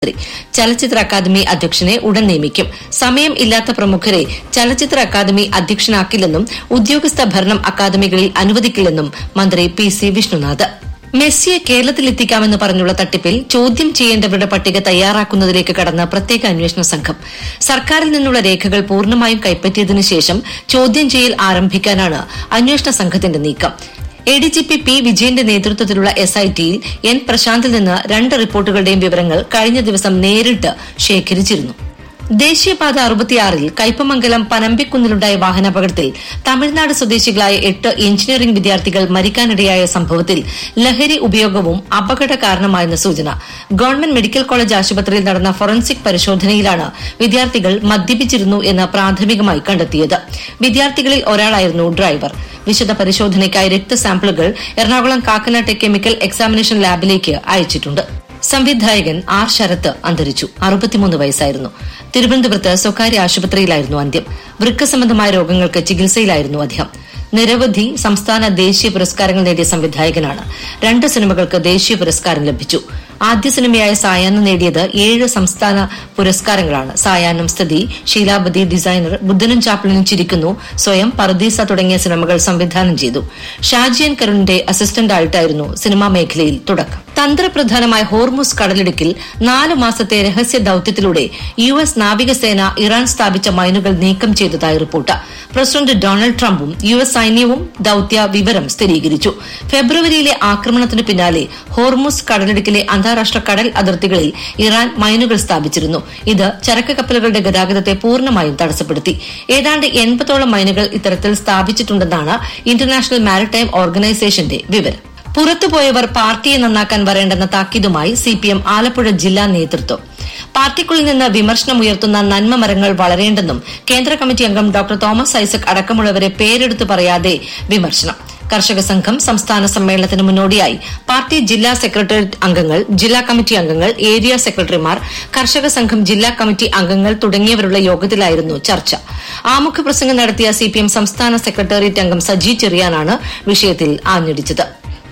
മന്ത്രി ചലച്ചിത്ര അക്കാദമി അധ്യക്ഷനെ ഉടൻ നിയമിക്കും സമയം ഇല്ലാത്ത പ്രമുഖരെ ചലച്ചിത്ര അക്കാദമി അധ്യക്ഷനാക്കില്ലെന്നും ഉദ്യോഗസ്ഥ ഭരണം അക്കാദമികളിൽ അനുവദിക്കില്ലെന്നും മന്ത്രി പി സി വിഷ്ണുനാഥ് മെസ്സിയെ കേരളത്തിലെത്തിക്കാമെന്ന് പറഞ്ഞുള്ള തട്ടിപ്പിൽ ചോദ്യം ചെയ്യേണ്ടവരുടെ പട്ടിക തയ്യാറാക്കുന്നതിലേക്ക് കടന്ന പ്രത്യേക അന്വേഷണ സംഘം സർക്കാരിൽ നിന്നുള്ള രേഖകൾ പൂർണ്ണമായും കൈപ്പറ്റിയതിനു ശേഷം ചോദ്യം ചെയ്യൽ ആരംഭിക്കാനാണ് അന്വേഷണ സംഘത്തിന്റെ നീക്കം എഡിജിപി പി വിജയന്റെ നേതൃത്വത്തിലുള്ള എസ്ഐടിയിൽ എൻ പ്രശാന്തിൽ നിന്ന് രണ്ട് റിപ്പോർട്ടുകളുടെയും വിവരങ്ങൾ കഴിഞ്ഞ ദിവസം നേരിട്ട് ശേഖരിച്ചിരുന്നു ദേശീയപാത അറുപത്തിയാറിൽ കയ്പമംഗലം പനമ്പിക്കുന്നിലുണ്ടായ വാഹനാപകടത്തിൽ തമിഴ്നാട് സ്വദേശികളായ എട്ട് എഞ്ചിനീയറിംഗ് വിദ്യാർത്ഥികൾ മരിക്കാനിടയായ സംഭവത്തിൽ ലഹരി ഉപയോഗവും അപകട കാരണമായെന്ന സൂചന ഗവൺമെന്റ് മെഡിക്കൽ കോളേജ് ആശുപത്രിയിൽ നടന്ന ഫോറൻസിക് പരിശോധനയിലാണ് വിദ്യാർത്ഥികൾ മദ്യപിച്ചിരുന്നു എന്ന് പ്രാഥമികമായി കണ്ടെത്തിയത് വിദ്യാർത്ഥികളിൽ ഒരാളായിരുന്നു ഡ്രൈവർ വിശദ പരിശോധനയ്ക്കായി രക്തസാമ്പിളുകൾ എറണാകുളം കാക്കനാട്ടെ കെമിക്കൽ എക്സാമിനേഷൻ ലാബിലേക്ക് അയച്ചിട്ടുണ്ട് സംവിധായകൻ ആർ ശരത്ത് അന്തരിച്ചു അറുപത്തിമൂന്ന് വയസ്സായിരുന്നു തിരുവനന്തപുരത്ത് സ്വകാര്യ ആശുപത്രിയിലായിരുന്നു അന്ത്യം വൃക്ക സംബന്ധമായ രോഗങ്ങൾക്ക് ചികിത്സയിലായിരുന്നു അദ്ദേഹം നിരവധി സംസ്ഥാന ദേശീയ പുരസ്കാരങ്ങൾ നേടിയ സംവിധായകനാണ് രണ്ട് സിനിമകൾക്ക് ദേശീയ പുരസ്കാരം ലഭിച്ചു ആദ്യ സിനിമയായ സായാഹ്നം നേടിയത് ഏഴ് സംസ്ഥാന പുരസ്കാരങ്ങളാണ് സായാഹ്നം സ്ഥിതി ശീലാവതി ഡിസൈനർ ബുദ്ധനും ചാപ്പിളിനും ചിരിക്കുന്നു സ്വയം പർദീസ തുടങ്ങിയ സിനിമകൾ സംവിധാനം ചെയ്തു ഷാജിയൻ കരുണിന്റെ അസിസ്റ്റന്റായിട്ടായിരുന്നു സിനിമാ മേഖലയിൽ തുടക്കം തന്ത്രപ്രധാനമായ ഹോർമുസ് കടലിടുക്കിൽ നാല് മാസത്തെ രഹസ്യ ദൌത്യത്തിലൂടെ യു എസ് നാവികസേന ഇറാൻ സ്ഥാപിച്ച മൈനുകൾ നീക്കം ചെയ്തതായി റിപ്പോർട്ട് പ്രസിഡന്റ് ഡൊണാൾഡ് ട്രംപും യു എസ് സൈന്യവും ദൌത്യ വിവരം സ്ഥിരീകരിച്ചു ഫെബ്രുവരിയിലെ ആക്രമണത്തിന് പിന്നാലെ ഹോർമുസ് കടലിടുക്കിലെ അന്താരാഷ്ട്ര കടൽ അതിർത്തികളിൽ ഇറാൻ മൈനുകൾ സ്ഥാപിച്ചിരുന്നു ഇത് ചരക്ക് കപ്പലുകളുടെ ഗതാഗതത്തെ പൂർണ്ണമായും തടസ്സപ്പെടുത്തി ഏതാണ്ട് എൺപതോളം മൈനുകൾ ഇത്തരത്തിൽ സ്ഥാപിച്ചിട്ടുണ്ടെന്നാണ് ഇന്റർനാഷണൽ മാരിടൈം ഓർഗനൈസേഷന്റെ വിവരം പുറത്തുപോയവർ പാർട്ടിയെ നന്നാക്കാൻ വരേണ്ടെന്ന താക്കീതുമായി സിപിഎം ആലപ്പുഴ ജില്ലാ നേതൃത്വം പാർട്ടിക്കുള്ളിൽ നിന്ന് വിമർശനമുയർത്തുന്ന നന്മ മരങ്ങൾ വളരേണ്ടെന്നും കേന്ദ്ര കമ്മിറ്റി അംഗം ഡോക്ടർ തോമസ് ഐസക് അടക്കമുള്ളവരെ പേരെടുത്തു പറയാതെ വിമർശനം കർഷക സംഘം സംസ്ഥാന സമ്മേളനത്തിന് മുന്നോടിയായി പാർട്ടി ജില്ലാ സെക്രട്ടേറിയറ്റ് അംഗങ്ങൾ ജില്ലാ കമ്മിറ്റി അംഗങ്ങൾ ഏരിയ സെക്രട്ടറിമാർ കർഷക സംഘം ജില്ലാ കമ്മിറ്റി അംഗങ്ങൾ തുടങ്ങിയവരുള്ള യോഗത്തിലായിരുന്നു ചർച്ച ആമുഖ പ്രസംഗം നടത്തിയ സിപിഎം സംസ്ഥാന സെക്രട്ടേറിയറ്റ് അംഗം സജി ചെറിയാനാണ് വിഷയത്തിൽ ആഞ്ഞടിച്ചത്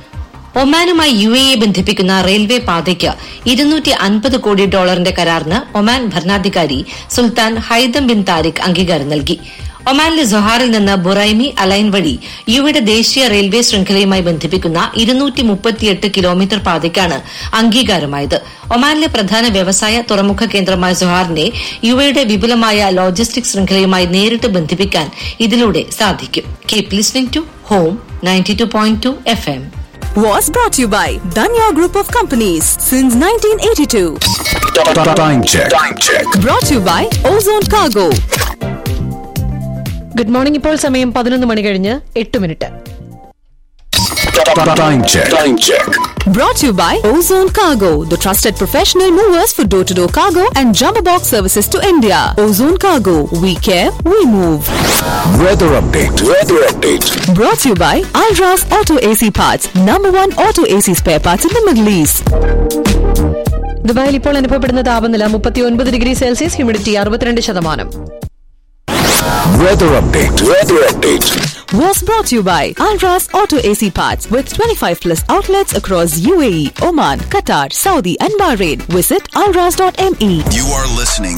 ഒമാനുമായി യു എയെ ബന്ധിപ്പിക്കുന്ന റെയിൽവേ പാതയ്ക്ക് ഇരുന്നൂറ്റി അൻപത് കോടി ഡോളറിന്റെ കരാറിന് ഒമാൻ ഭരണാധികാരി സുൽത്താൻ ഹൈദം ബിൻ താരിഖ് അംഗീകാരം നൽകി ഒമാനിലെ സൊഹാറിൽ നിന്ന് ബുറൈമി അലൈൻ വഴി യുഎയുടെ ദേശീയ റെയിൽവേ ശൃംഖലയുമായി ബന്ധിപ്പിക്കുന്ന ഇരുന്നൂറ്റി മുപ്പത്തിയെട്ട് കിലോമീറ്റർ പാതയ്ക്കാണ് അംഗീകാരമായത് ഒമാനിലെ പ്രധാന വ്യവസായ തുറമുഖ കേന്ദ്രമായ സൊഹാറിനെ യുഎയുടെ വിപുലമായ ലോജിസ്റ്റിക് ശൃംഖലയുമായി നേരിട്ട് ബന്ധിപ്പിക്കാൻ ഇതിലൂടെ സാധിക്കും keep listening to home ninety two point two F M was brought to you by Danya Group of Companies since 1982. Time check. Time check. Brought to you by Ozone Cargo. Good morning ഇപ്പോൾ സമയം പതിനൊന്ന് മണി കഴിഞ്ഞ് എട്ട് minute Time check. Time check. Brought to you by Ozone Cargo, the trusted professional movers for door to door cargo and jumbo box services to India. Ozone Cargo, we care, we move. Weather update. Weather update. Brought to you by Alras Auto AC Parts, number one auto AC spare parts in the Middle East. ദുബായിൽ ഇപ്പോൾ അനുഭവപ്പെടുന്ന താപനില മുപ്പത്തിയൊൻപത് degree Celsius humidity അറുപത്തിരണ്ട് ശതമാനം Weather update. Weather update. Was brought to you by Alras Auto AC Parts with 25 plus outlets across UAE, Oman, Qatar, Saudi, and Bahrain. Visit alras.me. You are listening